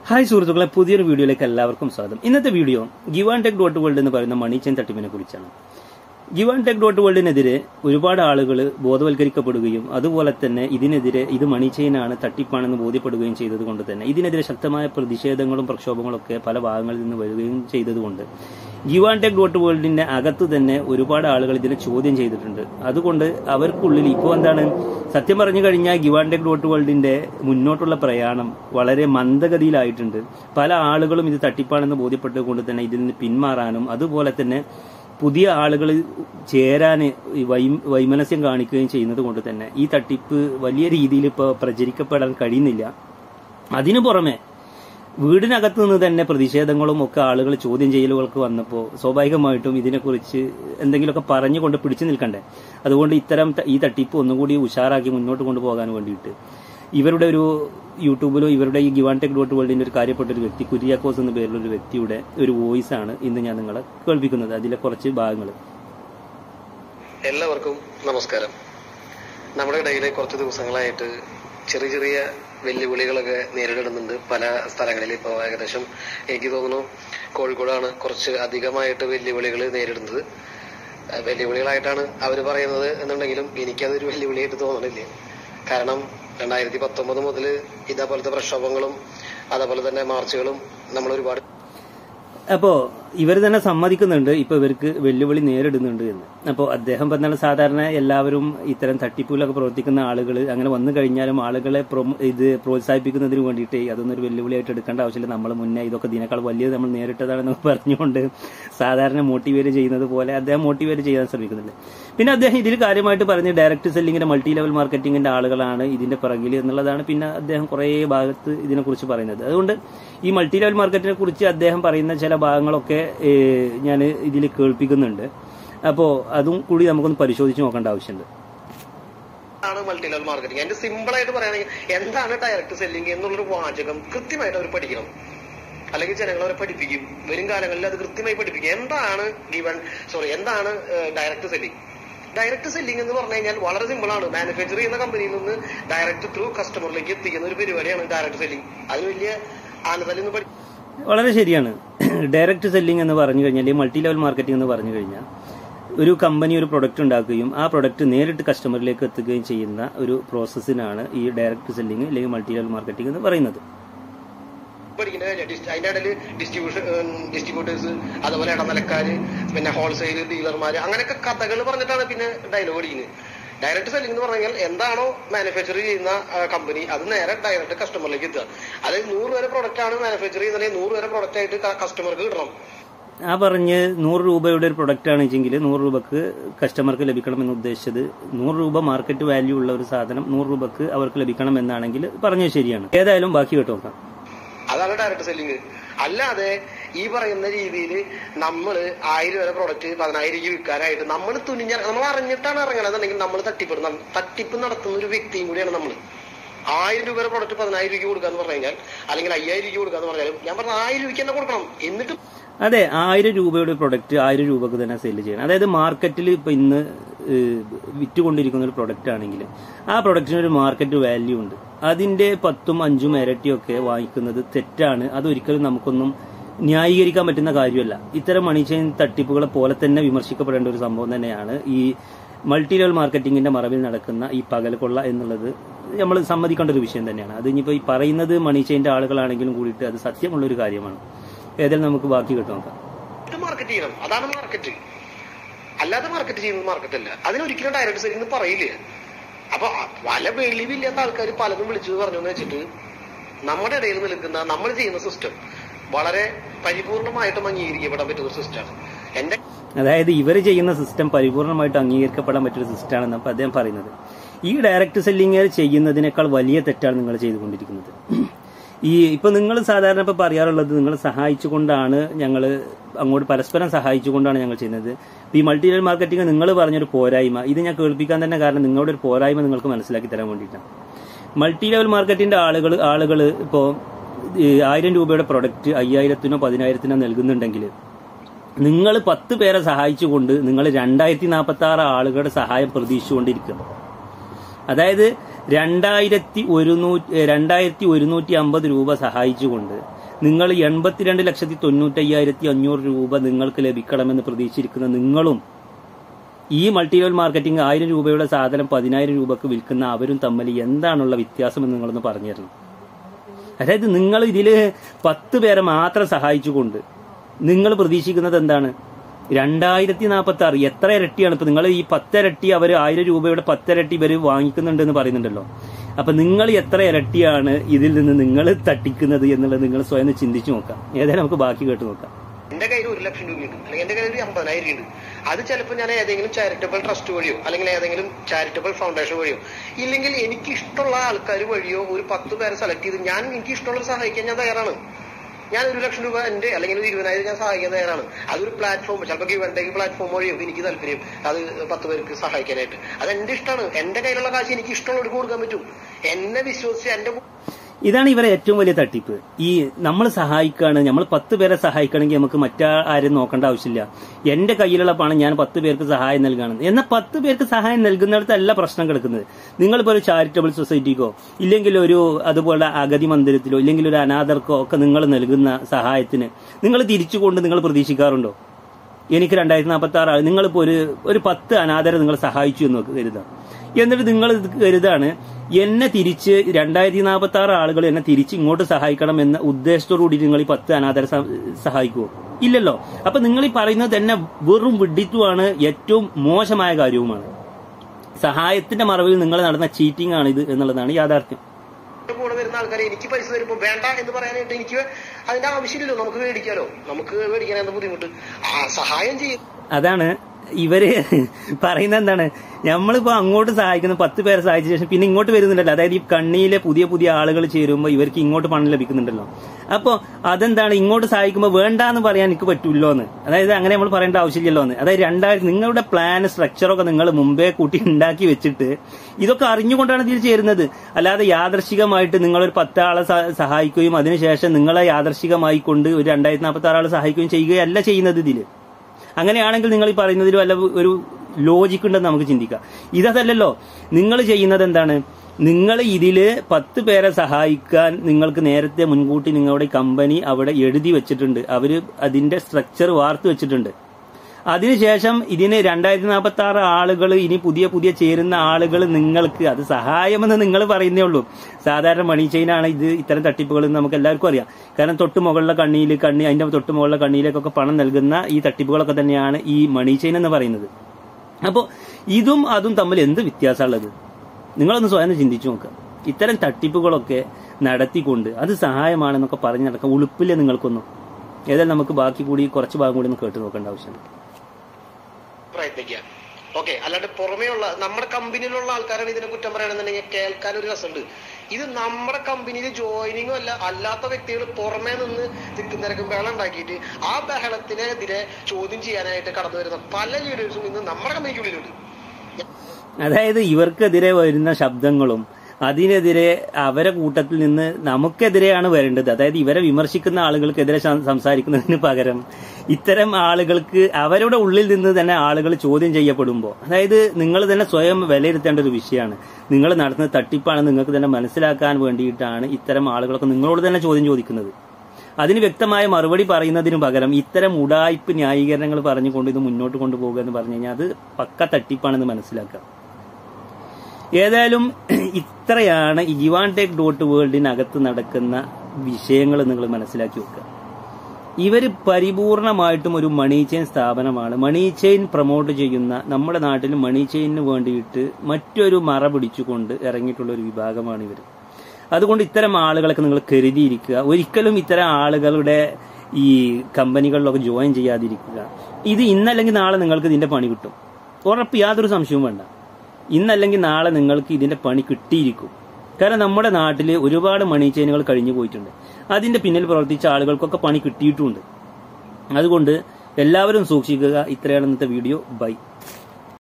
hi സുഹൃത്തുക്കളെ പുതിയൊരു വീഡിയോയിലേക്ക് എല്ലാവർക്കും സ്വാഗതം ഇന്നത്തെ video give and tech dot world എന്ന് പറയുന്ന മണി ചെയിൻ തട്ടിപ്പിനെ കുറിച്ചാണ് ഗിവ് ആൻഡ് ടെക് ഡോട്ട് വേൾഡിനെതിരെ ഒരുപാട് ആളുകൾ ബോധവൽക്കരിക്കപ്പെടുകയും അതുപോലെ തന്നെ ഇതിനെതിരെ ഇത് മണി ചെയിനാണ് തട്ടിപ്പാണെന്ന് ബോധ്യപ്പെടുകയും ചെയ്തത് കൊണ്ട് തന്നെ ഇതിനെതിരെ ശക്തമായ പ്രതിഷേധങ്ങളും പ്രക്ഷോഭങ്ങളും ഒക്കെ പല ഭാഗങ്ങളിൽ നിന്ന് വരികയും ചെയ്തതുകൊണ്ട് ഗിവ് ആൻഡ് ടെക് ഡോട്ട് വേൾഡിന്റെ അകത്ത് തന്നെ ഒരുപാട് ആളുകൾ ഇതിനെ ചോദ്യം ചെയ്തിട്ടുണ്ട് അതുകൊണ്ട് അവർക്കുള്ളിൽ ഇപ്പോൾ എന്താണ് സത്യം പറഞ്ഞു കഴിഞ്ഞാൽ ഗിവ് ആൻഡ് ടെക് ഡോട്ട് വേൾഡിന്റെ മുന്നോട്ടുള്ള പ്രയാണം വളരെ മന്ദഗതിയിലായിട്ടുണ്ട് പല ആളുകളും ഇത് തട്ടിപ്പാണെന്ന് ബോധ്യപ്പെട്ടതുകൊണ്ട് തന്നെ ഇതിൽ നിന്ന് പിന്മാറാനും അതുപോലെ തന്നെ പുതിയ ആളുകൾ ചേരാൻ വൈ- വൈമനസ്യം കാണിക്കുകയും ചെയ്യുന്നത് കൊണ്ട് തന്നെ ഈ തട്ടിപ്പ് വലിയ രീതിയിൽ ഇപ്പോൾ പ്രചരിക്കപ്പെടാൻ കഴിയുന്നില്ല അതിനു പുറമെ വീടിനകത്ത് നിന്ന് തന്നെ പ്രതിഷേധങ്ങളും ഒക്കെ ആളുകൾ ചോദ്യം ചെയ്യലുകൾക്ക് വന്നപ്പോൾ സ്വാഭാവികമായിട്ടും ഇതിനെക്കുറിച്ച് എന്തെങ്കിലുമൊക്കെ പറഞ്ഞുകൊണ്ട് പിടിച്ചു നിൽക്കണ്ടേ അതുകൊണ്ട് ഇത്തരം ത- ഈ തട്ടിപ്പ് ഒന്നുകൂടി ഉഷാറാക്കി മുന്നോട്ട് കൊണ്ടുപോകാൻ വേണ്ടിയിട്ട് ഇവരുടെ ഒരു യൂട്യൂബിലോ ഇവരുടെ ഈ ഗിവാൻ ടെക് ഡോട്ട് വേൾഡിന്റെ ഒരു കാര്യപ്പെട്ട ഒരു വ്യക്തി കുര്യാക്കോസ് എന്ന പേരിലുള്ള ഒരു വ്യക്തിയുടെ ഒരു വോയിസ് ആണ് ഇന്ന് ഞാൻ നിങ്ങളെ കേൾപ്പിക്കുന്നത് അതിലെ കുറച്ച് ഭാഗങ്ങൾ എല്ലാവർക്കും നമസ്കാരം നമ്മുടെ ഇടയിൽ കുറച്ച് ദിവസങ്ങളായിട്ട് ചെറിയ ചെറിയ വെല്ലുവിളികളൊക്കെ നേരിടുന്നുണ്ട് പല സ്ഥലങ്ങളിൽ ഇപ്പോൾ ഏകദേശം എനിക്ക് തോന്നുന്നു കോഴിക്കോടാണ് കുറച്ച് അധികമായിട്ട് വെല്ലുവിളികൾ നേരിടുന്നത് ആ, വെല്ലുവിളികളായിട്ടാണ് അവർ പറയുന്നത് എന്നുണ്ടെങ്കിലും എനിക്കതൊരു വെല്ലുവിളിയായിട്ട് തോന്നണില്ല കാരണം രണ്ടായിരത്തി പത്തൊമ്പത് മുതൽ ഇതേപോലത്തെ പ്രക്ഷോഭങ്ങളും അതേപോലെ തന്നെ മാർച്ചുകളും നമ്മൾ ഒരുപാട് അപ്പോ ഇവർ തന്നെ സമ്മതിക്കുന്നുണ്ട് ഇപ്പൊ ഇവർക്ക് വെല്ലുവിളി നേരിടുന്നുണ്ട് എന്ന് അപ്പോൾ അദ്ദേഹം പറഞ്ഞാൽ സാധാരണ എല്ലാവരും ഇത്തരം തട്ടിപ്പിലൊക്കെ പ്രവർത്തിക്കുന്ന ആളുകൾ അങ്ങനെ വന്നു കഴിഞ്ഞാലും ആളുകളെ പ്രൊമോ- ഇത് പ്രോത്സാഹിപ്പിക്കുന്നതിന് വേണ്ടിയിട്ട് അതൊന്നും ഒരു വെല്ലുവിളിയായിട്ട് എടുക്കേണ്ട ആവശ്യമില്ല നമ്മൾ മുന്നേ ഇതൊക്കെ ഇതിനേക്കാൾ വലിയത് നമ്മൾ നേരിട്ടതാണെന്ന് പറഞ്ഞുകൊണ്ട് സാധാരണ മോട്ടിവേറ്റ് ചെയ്യുന്നത് പോലെ അദ്ദേഹം മോട്ടിവേറ്റ് ചെയ്യാൻ ശ്രമിക്കുന്നുണ്ട് പിന്നെ അദ്ദേഹം ഇതിൽ കാര്യമായിട്ട് പറഞ്ഞ് ഡയറക്ട് സെല്ലിങ്ങിന്റെ മൾട്ടി ലെവൽ മാർക്കറ്റിംഗിന്റെ ആളുകളാണ് ഇതിന്റെ പിറകിൽ എന്നുള്ളതാണ് പിന്നെ അദ്ദേഹം കുറേ ഭാഗത്ത് ഇതിനെക്കുറിച്ച് പറയുന്നത് അതുകൊണ്ട് ഈ മൾട്ടി ലെവൽ മാർക്കറ്റിനെ കുറിച്ച് അദ്ദേഹം പറയുന്ന ചില ഭാഗങ്ങളൊക്കെ ഞാൻ ഇതിൽ കേൾപ്പിക്കുന്നുണ്ട് അപ്പോൾ അതും കൂടി നമുക്കൊന്ന് പരിശോധിച്ച് നോക്കേണ്ട ആവശ്യമുണ്ട് ആണ് മൾട്ടി ലെവൽ മാർക്കറ്റിംഗ് അതിന്റെ സിമ്പിൾ ആയിട്ട് പറയുകയാണെങ്കിൽ എന്താണ് ഡയറക്ട് സെല്ലിംഗ് എന്നുള്ളൊരു വാചകം കൃത്യമായിട്ട് അവർ പഠിക്കണം അല്ലെങ്കിൽ ജനങ്ങൾ അവരെ പഠിപ്പിക്കും വരും കാലങ്ങളിൽ അത് കൃത്യമായി പഠിപ്പിക്കും എന്താണ് ഗിവൺ സോറി എന്താണ് ഡയറക്ട് സെല്ലിംഗ് ഡയറക്ട് സെല്ലിംഗ് എന്ന് പറഞ്ഞു കഴിഞ്ഞാൽ വളരെ സിമ്പിൾ ആണ് മാനുഫാക്ചർ ചെയ്യുന്ന കമ്പനിയിൽ നിന്ന് ഡയറക്ട് ത്രൂ കസ്റ്റമറിലേക്ക് എത്തിക്കുന്ന ഒരു പരിപാടിയാണ് ഡയറക്ട് സെല്ലിംഗ് അത് വലിയ ആനതലിൽ നിന്ന് പഠി വളരെ ശരിയാണ് ഡയറക്റ്റ് സെല്ലിംഗ് എന്ന് പറഞ്ഞു കഴിഞ്ഞാൽ മൾട്ടി ലെവൽ മാർക്കറ്റിംഗ് എന്ന് പറഞ്ഞു കഴിഞ്ഞാൽ ഒരു കമ്പനി ഒരു പ്രൊഡക്റ്റ് ഉണ്ടാക്കുകയും ആ പ്രൊഡക്റ്റ് നേരിട്ട് കസ്റ്റമറിലേക്ക് എത്തുകയും ചെയ്യുന്ന ഒരു പ്രോസസ്സിനാണ് ഈ ഡയറക്റ്റ് സെല്ലിംഗ് അല്ലെങ്കിൽ മൾട്ടി ലെവൽ മാർക്കറ്റിംഗ് എന്ന് പറയുന്നത് പഠിക്കേണ്ട കാര്യം ഡിസ്- അതിന്റെ ഇടയിൽ ഡിസ്ട്രിബ്യൂഷൻ ഡിസ്ട്രിബ്യൂട്ടേഴ്സ് അതുപോലെ ഇടനിലക്കാര് പിന്നെ ഹോൾസെയിൽ ഡീലർമാര് അങ്ങനെയൊക്കെ കഥകൾ പറഞ്ഞിട്ടാണ് പിന്നെ ഡയലോഗ് അടിക്കുന്നത് ഡയറക്ട് സെല്ലിംഗ് എന്ന് പറഞ്ഞാൽ എന്താണോ മാനുഫാക്ചർ ചെയ്യുന്ന കമ്പനി അത് നേരെ ഡയറക്റ്റ് കസ്റ്റമറിലേക്ക് എത്തുക അതായത് നൂറ് വരെ പ്രൊഡക്റ്റ് ആണ് മാനുഫാക്ചർ ചെയ്യുന്നത് നൂറ് വരെ പ്രൊഡക്റ്റ് ആയിട്ട് കസ്റ്റമർക്ക് കിട്ടണം ആ പറഞ്ഞ് നൂറ് രൂപയുടെ ഒരു പ്രൊഡക്റ്റ് ആണെച്ചെങ്കിൽ നൂറ് രൂപക്ക് കസ്റ്റമർക്ക് ലഭിക്കണം എന്ന് ഉദ്ദേശിച്ചത് നൂറ് രൂപ മാർക്കറ്റ് വാല്യൂ ഉള്ള ഒരു സാധനം നൂറ് രൂപക്ക് അവർക്ക് ലഭിക്കണം എന്നാണെങ്കിൽ പറഞ്ഞത് ശരിയാണ് ഏതായാലും ബാക്കി കേട്ടോ നോക്കാം അതാണ് ഡയറക്ട് സെല്ലിംഗ് അല്ലാതെ ഈ പറയുന്ന രീതിയിൽ നമ്മൾ ആയിരം വരെ പ്രൊഡക്റ്റ് പതിനായിരം രൂപ വിൽക്കാനായിട്ട് നമ്മൾ തുനിഞ്ഞ നമ്മൾ അറിഞ്ഞിട്ടാണ് ഇറങ്ങണതെന്നുണ്ടെങ്കിൽ നമ്മൾ തട്ടിപ്പെടുന്ന തട്ടിപ്പ് നടത്തുന്ന ഒരു വ്യക്തിയും കൂടിയാണ് നമ്മൾ ആയിരം രൂപ പ്രൊഡക്റ്റ് പതിനായിരം രൂപ കൊടുക്കാന്ന് പറഞ്ഞു കഴിഞ്ഞാൽ അല്ലെങ്കിൽ അയ്യായിരം രൂപ കൊടുക്കാന്ന് പറഞ്ഞാലും ഞാൻ പറഞ്ഞ ആയിരം രൂപയ്ക്ക് തന്നെ കൊടുക്കണം എന്നിട്ട് അതെ ആയിരം രൂപയുടെ പ്രൊഡക്റ്റ് ആയിരം രൂപക്ക് തന്നെ സെല് ചെയ്യണം അതായത് മാർക്കറ്റിൽ ഇപ്പൊ ഇന്ന് ഏഹ്, വിറ്റുകൊണ്ടിരിക്കുന്ന ഒരു പ്രൊഡക്റ്റ് ആണെങ്കിൽ ആ പ്രൊഡക്റ്റിന് ഒരു മാർക്കറ്റ് വാല്യൂ ഉണ്ട് അതിന്റെ പത്തും അഞ്ചും ഇരട്ടിയൊക്കെ വാങ്ങിക്കുന്നത് തെറ്റാണ് അതൊരിക്കലും നമുക്കൊന്നും ന്യായീകരിക്കാൻ പറ്റുന്ന കാര്യമല്ല ഇത്തരം മണി ചെയിൻ തട്ടിപ്പുകളെ പോലെ തന്നെ വിമർശിക്കപ്പെടേണ്ട ഒരു സംഭവം തന്നെയാണ് ഈ മൾട്ടി ലെവൽ മാർക്കറ്റിംഗിന്റെ മറവിൽ നടക്കുന്ന ഈ പകൽ കൊള്ള എന്നുള്ളത് നമ്മൾ സമ്മതിക്കേണ്ട ഒരു വിഷയം തന്നെയാണ് അത് ഇനിയിപ്പോൾ ഈ പറയുന്നത് മണി ചെയിന്റെ ആളുകളാണെങ്കിലും കൂടിയിട്ട് അത് സത്യമുള്ള ഒരു കാര്യമാണ് ഏതായാലും നമുക്ക് ബാക്കി കിട്ടും നോക്കാം മാർക്കറ്റ് ചെയ്യണം അതാണ് മാർക്കറ്റ് അല്ലാതെ മാർക്കറ്റ് ചെയ്യുന്നത് മാർക്കറ്റ് അല്ല അതിനൊരിക്കലും ഡയറക്ട് സെല്ലിംഗ് പറയില്ല അപ്പൊ അ- പല വെളിവില്ലാത്ത ആൾക്കാർ പലതും വിളിച്ചു പറഞ്ഞു എന്ന് വെച്ചിട്ട് നമ്മുടെ ഇടയിൽ നിൽക്കുന്ന നമ്മൾ ചെയ്യുന്ന സിസ്റ്റം വളരെ പരിപൂർണമായിട്ടും അംഗീകരിക്കപ്പെടാൻ പറ്റുന്ന ഒരു സിസ്റ്റമാണ് എന്റെ അതായത് ഇവർ ചെയ്യുന്ന സിസ്റ്റം പരിപൂർണമായിട്ട് അംഗീകരിക്കപ്പെടാൻ പറ്റിയൊരു സിസ്റ്റമാണെന്ന് അപ്പോൾ അദ്ദേഹം പറയുന്നത് ഈ ഡയറക്റ്റ് സെല്ലിംഗ് ചെയ്യുന്നതിനേക്കാൾ വലിയ തെറ്റാണ് നിങ്ങൾ ചെയ്തുകൊണ്ടിരിക്കുന്നത് ഈ ഇപ്പൊ നിങ്ങൾ സാധാരണ ഇപ്പൊ പറയാറുള്ളത് നിങ്ങൾ സഹായിച്ചുകൊണ്ടാണ് ഞങ്ങൾ അങ്ങോട്ട് പരസ്പരം സഹായിച്ചുകൊണ്ടാണ് ഞങ്ങൾ ചെയ്യുന്നത് ഈ മൾട്ടി ലെവൽ മാർക്കറ്റിംഗ് നിങ്ങൾ പറഞ്ഞൊരു പോരായ്മ ഇത് ഞാൻ കേൾപ്പിക്കാൻ തന്നെ കാരണം നിങ്ങളുടെ ഒരു പോരായ്മ നിങ്ങൾക്ക് മനസ്സിലാക്കി തരാൻ വേണ്ടിയിട്ടാണ് മൾട്ടി ലെവൽ മാർക്കറ്റിന്റെ ആളുകൾ ആളുകൾ ഇപ്പോൾ ആയിരം രൂപയുടെ പ്രൊഡക്റ്റ് അയ്യായിരത്തിനോ പതിനായിരത്തിനോ നൽകുന്നുണ്ടെങ്കിൽ നിങ്ങൾ പത്ത് പേരെ സഹായിച്ചുകൊണ്ട് നിങ്ങൾ രണ്ടായിരത്തി നാൽപ്പത്തി ആറ് ആളുകളുടെ സഹായം പ്രതീക്ഷിച്ചുകൊണ്ടിരിക്കുക അതായത് രണ്ടായിരത്തി ഒരുന്നൂറ്റി രണ്ടായിരത്തി ഒരുന്നൂറ്റി അമ്പത് രൂപ സഹായിച്ചുകൊണ്ട് നിങ്ങൾ എൺപത്തിരണ്ട് ലക്ഷത്തി തൊണ്ണൂറ്റയ്യായിരത്തി അഞ്ഞൂറ് രൂപ നിങ്ങൾക്ക് ലഭിക്കണമെന്ന് പ്രതീക്ഷിച്ചിരിക്കുന്ന നിങ്ങളും ഈ മൾട്ടി ലെവൽ മാർക്കറ്റിംഗ് ആയിരം രൂപയുടെ സാധനം പതിനായിരം രൂപക്ക് വിൽക്കുന്ന അവരും തമ്മിൽ എന്താണുള്ള വ്യത്യാസം എന്ന് നിങ്ങളൊന്ന് പറഞ്ഞു തരണം അതായത് നിങ്ങൾ ഇതില് പത്ത് പേരെ മാത്രം സഹായിച്ചുകൊണ്ട് നിങ്ങൾ പ്രതീക്ഷിക്കുന്നത് എന്താണ് രണ്ടായിരത്തി നാൽപ്പത്തി ആറ് എത്ര ഇരട്ടിയാണ് ഇപ്പൊ നിങ്ങൾ ഈ പത്തിരട്ടി അവർ ആയിരം രൂപയുടെ പത്തിരട്ടി ഇവർ വാങ്ങിക്കുന്നുണ്ട് എന്ന് പറയുന്നുണ്ടല്ലോ അപ്പൊ നിങ്ങൾ എത്ര ഇരട്ടിയാണ് ഇതിൽ നിന്ന് നിങ്ങൾ തട്ടിക്കുന്നത് എന്നുള്ളത് നിങ്ങൾ സ്വയം ഒന്ന് ചിന്തിച്ചു നോക്കാം ഏതായാലും നമുക്ക് ബാക്കി കേട്ട് നോക്കാം എന്റെ കയ്യിൽ ഒരു ലക്ഷം രൂപയുണ്ട് അല്ലെങ്കിൽ എന്റെ കയ്യിൽ ഒരു അമ്പതിനായിരം ഉണ്ട് അത് ചിലപ്പോൾ ഞാൻ ഏതെങ്കിലും ചാരിറ്റബിൾ ട്രസ്റ്റ് വഴിയോ അല്ലെങ്കിൽ ഏതെങ്കിലും ചാരിറ്റബിൾ ഫൗണ്ടേഷൻ വഴിയോ ഇല്ലെങ്കിൽ എനിക്ക് ഇഷ്ടമുള്ള ആൾക്കാർ വഴിയോ ഒരു പത്ത് പേരെ സെലക്ട് ചെയ്ത് ഞാൻ എനിക്ക് ഇഷ്ടമുള്ള സഹായിക്കാൻ ഞാൻ തയ്യാറാണ് ഞാൻ ഒരു ലക്ഷം രൂപ എന്റെ അല്ലെങ്കിൽ ഒരു ഇരുപതിനായിരം ഞാൻ സഹായിക്കാൻ തയ്യാറാണ് അതൊരു പ്ലാറ്റ്ഫോം ചിലപ്പോൾ ഗിവൻടേക്ക് പ്ലാറ്റ്ഫോം വഴിയോ എനിക്ക് താല്പര്യം അത് പത്ത് പേർക്ക് സഹായിക്കാനായിട്ട് അത് എന്റെ ഇഷ്ടമാണ് എന്റെ കയ്യിലുള്ള കാശ് എനിക്ക് ഇഷ്ടമുള്ളവർക്ക് കൊടുക്കാൻ പറ്റും എന്നെ വിശ്വസിച്ച് എന്റെ ഇതാണ് ഇവരെ ഏറ്റവും വലിയ തട്ടിപ്പ് ഈ നമ്മൾ സഹായിക്കാണ് നമ്മൾ പത്ത് പേരെ സഹായിക്കണമെങ്കിൽ നമുക്ക് മറ്റാരും നോക്കേണ്ട ആവശ്യമില്ല എന്റെ കയ്യിലുള്ള പണം ഞാൻ പത്ത് പേർക്ക് സഹായം നൽകുകയാണ് എന്നാൽ പത്ത് പേർക്ക് സഹായം നൽകുന്നിടത്തല്ല പ്രശ്നം കിടക്കുന്നത് നിങ്ങളിപ്പോൾ ഒരു ചാരിറ്റബിൾ സൊസൈറ്റിക്കോ ഇല്ലെങ്കിൽ ഒരു അതുപോലെ അഗതി മന്ദിരത്തിലോ ഇല്ലെങ്കിൽ ഒരു അനാഥർക്കോ ഒക്കെ നിങ്ങൾ നൽകുന്ന സഹായത്തിന് നിങ്ങൾ തിരിച്ചുകൊണ്ട് നിങ്ങൾ പ്രതീക്ഷിക്കാറുണ്ടോ എനിക്ക് രണ്ടായിരത്തി നാൽപ്പത്തി ആറ് ആൾ നിങ്ങളിപ്പോൾ ഒരു ഒരു പത്ത് അനാഥരെ നിങ്ങൾ സഹായിച്ചു എന്ന് കരുതാം എന്നിട്ട് നിങ്ങൾ ഇത് കരുതാണ് എന്നെ തിരിച്ച് രണ്ടായിരത്തി നാൽപ്പത്തി ആറ് ആളുകൾ എന്നെ തിരിച്ച് ഇങ്ങോട്ട് സഹായിക്കണം എന്ന ഉദ്ദേശത്തോടു കൂടി നിങ്ങൾ ഈ പത്ത് അനാഥരെ സ- സഹായിക്കുമോ ഇല്ലല്ലോ അപ്പൊ നിങ്ങൾ ഈ പറയുന്നത് തന്നെ വെറും വിഡിത്വമാണ് ഏറ്റവും മോശമായ കാര്യവുമാണ് സഹായത്തിന്റെ മറവിൽ നിങ്ങൾ നടന്ന ചീറ്റിംഗ് ആണ് ഇത് എന്നുള്ളതാണ് യാഥാർത്ഥ്യം എന്റെ കൂടെ വരുന്ന ആൾക്കാരെ എനിക്ക് പൈസ തരുമ്പോ വേണ്ട എന്ന് പറയാനായിട്ട് എനിക്ക് അതിന്റെ ആവശ്യമില്ലല്ലോ നമുക്ക് മേടിക്കാലോ നമുക്ക് മേടിക്കാൻ എന്താ ബുദ്ധിമുട്ട് ആ സഹായം ചെയ്യും അതാണ് ഇവര് പറയുന്നത് എന്താണ് നമ്മളിപ്പോ അങ്ങോട്ട് സഹായിക്കുന്ന പത്ത് പേരെ സഹായിച്ച ശേഷം പിന്നെ ഇങ്ങോട്ട് വരുന്നുണ്ടല്ലോ അതായത് ഈ കണ്ണിയിലെ പുതിയ പുതിയ ആളുകൾ ചേരുമ്പോൾ ഇവർക്ക് ഇങ്ങോട്ട് പണം ലഭിക്കുന്നുണ്ടല്ലോ അപ്പോ അതെന്താണ് ഇങ്ങോട്ട് സഹായിക്കുമ്പോൾ വേണ്ട എന്ന് പറയാൻ എനിക്ക് പറ്റൂല്ലോ എന്ന് അതായത് അങ്ങനെ നമ്മൾ പറയേണ്ട ആവശ്യമില്ലല്ലോ എന്ന് അതായത് രണ്ടായിരത്തി നിങ്ങളുടെ പ്ലാൻ സ്ട്രക്ചറൊക്കെ നിങ്ങൾ മുമ്പേ കൂട്ടി ഉണ്ടാക്കി വെച്ചിട്ട് ഇതൊക്കെ അറിഞ്ഞുകൊണ്ടാണ് ഇതിൽ ചേരുന്നത് അല്ലാതെ യാദർശികമായിട്ട് നിങ്ങളൊരു പത്താളെ സ- സഹായിക്കുകയും അതിനുശേഷം നിങ്ങളെ യാദർശികമായി കൊണ്ട് ഒരു രണ്ടായിരത്തി നാൽപ്പത്തി ആറാളെ സഹായിക്കുകയും ചെയ്യുകയല്ല ചെയ്യുന്നത് ഇതില് അങ്ങനെയാണെങ്കിൽ നിങ്ങൾ ഈ പറയുന്നതിൽ വല്ല ഒരു ലോജിക് ഉണ്ടെന്ന് നമുക്ക് ചിന്തിക്കാം ഇതല്ലല്ലോ നിങ്ങൾ ചെയ്യുന്നത് എന്താണ് നിങ്ങൾ ഇതില് പത്ത് പേരെ സഹായിക്കാൻ നിങ്ങൾക്ക് നേരത്തെ മുൻകൂട്ടി നിങ്ങളുടെ കമ്പനി അവിടെ എഴുതി വെച്ചിട്ടുണ്ട് അവര് അതിന്റെ സ്ട്രക്ചർ വാർത്തു വെച്ചിട്ടുണ്ട് അതിനുശേഷം ഇതിന് രണ്ടായിരത്തി നാൽപ്പത്തി ആറ് ആളുകൾ ഇനി പുതിയ പുതിയ ചേരുന്ന ആളുകൾ നിങ്ങൾക്ക് അത് സഹായമെന്ന് നിങ്ങൾ പറയുന്നേ ഉള്ളൂ സാധാരണ മണി ചെയിനാണ് ഇത് ഇത്തരം തട്ടിപ്പുകൾ എന്ന് നമുക്ക് എല്ലാവർക്കും അറിയാം കാരണം തൊട്ട് മുകളിലെ കണ്ണിയിൽ കണ്ണി അതിന്റെ തൊട്ട് മുകളിലെ കണ്ണിയിലേക്കൊക്കെ പണം നൽകുന്ന ഈ തട്ടിപ്പുകളൊക്കെ തന്നെയാണ് ഈ മണി ചെയിൻ എന്ന് പറയുന്നത് അപ്പോൾ ഇതും അതും തമ്മിൽ എന്ത് വ്യത്യാസമുള്ളത് നിങ്ങളൊന്ന് സ്വയം ഒന്ന് ചിന്തിച്ചു നോക്കുക ഇത്തരം തട്ടിപ്പുകളൊക്കെ നടത്തിക്കൊണ്ട് അത് സഹായമാണെന്നൊക്കെ പറഞ്ഞു നടക്കാം ഉളുപ്പില്ലേ നിങ്ങൾക്കൊന്നും ഏതായാലും നമുക്ക് ബാക്കി കൂടി കുറച്ച് ഭാഗം കൂടി ഒന്ന് കേട്ട് നോക്കേണ്ട ആവശ്യമുണ്ട് പ്രയത്നിക്കുക ഓക്കെ അല്ലാണ്ട് പുറമേയുള്ള നമ്മുടെ കമ്പനിയിലുള്ള ആൾക്കാരാണ് ഇതിനെ കുറ്റം പറയണമെന്നുണ്ടെങ്കിൽ കേൾക്കാൻ ഒരു രസമുണ്ട് ഇത് നമ്മുടെ കമ്പനിയിൽ ജോയിനിങ്ങും അല്ല അല്ലാത്ത വ്യക്തികൾ പുറമേ നിന്ന് തിക്കും തിരക്കും ബഹളം ഉണ്ടാക്കിയിട്ട് ആ ബഹളത്തിനെതിരെ ചോദ്യം ചെയ്യാനായിട്ട് കടന്നു വരുന്ന പല ലീഡേഴ്സും ഇന്ന് നമ്മുടെ കമ്പനിക്കുള്ളിലുണ്ട് അതായത് ഇവർക്കെതിരെ വരുന്ന ശബ്ദങ്ങളും അതിനെതിരെ അവരെ കൂട്ടത്തിൽ നിന്ന് നമുക്കെതിരെയാണ് വരേണ്ടത് അതായത് ഇവരെ വിമർശിക്കുന്ന ആളുകൾക്കെതിരെ സം- സംസാരിക്കുന്നതിന് പകരം ഇത്തരം ആളുകൾക്ക് അവരുടെ ഉള്ളിൽ നിന്ന് തന്നെ ആളുകൾ ചോദ്യം ചെയ്യപ്പെടുമ്പോൾ അതായത് നിങ്ങൾ തന്നെ സ്വയം വിലയിരുത്തേണ്ട ഒരു വിഷയമാണ് നിങ്ങൾ നടത്തുന്ന തട്ടിപ്പാണ് നിങ്ങൾക്ക് തന്നെ മനസ്സിലാക്കാൻ വേണ്ടിയിട്ടാണ് ഇത്തരം ആളുകളൊക്കെ നിങ്ങളോട് തന്നെ ചോദ്യം ചോദിക്കുന്നത് അതിന് വ്യക്തമായ മറുപടി പറയുന്നതിനു പകരം ഇത്തരം ഉടായ്പ് ന്യായീകരണങ്ങൾ പറഞ്ഞുകൊണ്ട് ഇത് മുന്നോട്ട് കൊണ്ടുപോകുക എന്ന് പറഞ്ഞു കഴിഞ്ഞാൽ അത് പക്ക തട്ടിപ്പാണെന്ന് മനസ്സിലാക്കുക ഏതായാലും ഇത്രയാണ് ഈ ഗിവാൻ ടേക്ക് ഡോട്ട് വേൾഡിനകത്ത് നടക്കുന്ന വിഷയങ്ങൾ നിങ്ങൾ മനസ്സിലാക്കി വെക്കുക ഇവർ പരിപൂർണമായിട്ടും ഒരു മണി ചെയിൻ സ്ഥാപനമാണ് മണി ചെയിൻ പ്രൊമോട്ട് ചെയ്യുന്ന നമ്മുടെ നാട്ടിൽ മണി ചെയിനിന് വേണ്ടിയിട്ട് മറ്റൊരു മറ പിടിച്ചുകൊണ്ട് ഇറങ്ങിയിട്ടുള്ള ഒരു വിഭാഗമാണ് ഇവർ അതുകൊണ്ട് ഇത്തരം ആളുകളൊക്കെ നിങ്ങൾ കരുതിയിരിക്കുക ഒരിക്കലും ഇത്തരം ആളുകളുടെ ഈ കമ്പനികളിലൊക്കെ ജോയിൻ ചെയ്യാതിരിക്കുക ഇത് ഇന്നല്ലെങ്കിൽ നാളെ നിങ്ങൾക്ക് ഇതിന്റെ പണി കിട്ടും ഉറപ്പ് യാതൊരു സംശയവും വേണ്ട ഇന്നല്ലെങ്കിൽ നാളെ നിങ്ങൾക്ക് ഇതിന്റെ പണി കിട്ടിയിരിക്കും കാരണം നമ്മുടെ നാട്ടിൽ ഒരുപാട് മണി ചെയിനുകൾ കഴിഞ്ഞു പോയിട്ടുണ്ട് അതിന്റെ പിന്നിൽ പ്രവർത്തിച്ച ആളുകൾക്കൊക്കെ പണി കിട്ടിയിട്ടുമുണ്ട് അതുകൊണ്ട് എല്ലാവരും സൂക്ഷിക്കുക ഇത്രയാണ് ഇന്നത്തെ വീഡിയോ ബൈ